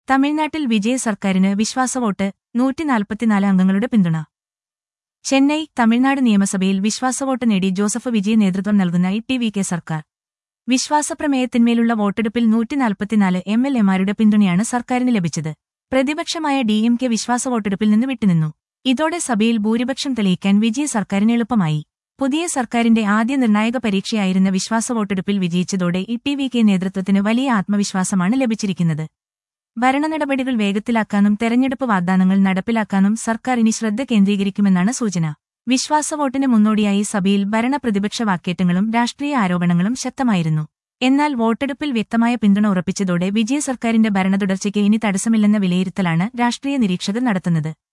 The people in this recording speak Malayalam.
തമിഴ്നാട്ടിൽ വിജയ സർക്കാരിന് വിശ്വാസവോട്ട് നൂറ്റിനാൽപ്പത്തിനാല് അംഗങ്ങളുടെ പിന്തുണ ചെന്നൈ തമിഴ്നാട് നിയമസഭയിൽ വിശ്വാസവോട്ട് നേടി ജോസഫ് വിജയ നേതൃത്വം നൽകുന്ന ഇ ടി വി കെ സർക്കാർ വിശ്വാസപ്രമേയത്തിന്മേലുള്ള വോട്ടെടുപ്പിൽ നൂറ്റിനാൽപ്പത്തിനാല് എം എൽ എമാരുടെ പിന്തുണയാണ് സർക്കാരിന് ലഭിച്ചത് പ്രതിപക്ഷമായ ഡി എം കെ വിശ്വാസവോട്ടെടുപ്പിൽ നിന്ന് വിട്ടുനിന്നു ഇതോടെ സഭയിൽ ഭൂരിപക്ഷം തെളിയിക്കാൻ വിജയ സർക്കാരിന് എളുപ്പമായി പുതിയ സർക്കാരിന്റെ ആദ്യ നിർണായക പരീക്ഷയായിരുന്ന വിശ്വാസവോട്ടെടുപ്പിൽ വിജയിച്ചതോടെ ഇ ടി വി കെ നേതൃത്വത്തിന് വലിയ ആത്മവിശ്വാസമാണ് ലഭിച്ചിരിക്കുന്നത് ഭരണനടപടികൾ വേഗത്തിലാക്കാനും തെരഞ്ഞെടുപ്പ് വാഗ്ദാനങ്ങൾ നടപ്പിലാക്കാനും സർക്കാർ ഇനി ശ്രദ്ധ കേന്ദ്രീകരിക്കുമെന്നാണ് സൂചന വിശ്വാസവോട്ടിന് മുന്നോടിയായി സഭയിൽ ഭരണ പ്രതിപക്ഷ വാക്കേറ്റങ്ങളും രാഷ്ട്രീയ ആരോപണങ്ങളും ശക്തമായിരുന്നു എന്നാൽ വോട്ടെടുപ്പിൽ വ്യക്തമായ പിന്തുണ ഉറപ്പിച്ചതോടെ വിജയ സർക്കാരിന്റെ ഭരണതുടർച്ചയ്ക്ക് ഇനി തടസ്സമില്ലെന്ന വിലയിരുത്തലാണ് രാഷ്ട്രീയ നിരീക്ഷകർ നടത്തുന്നത്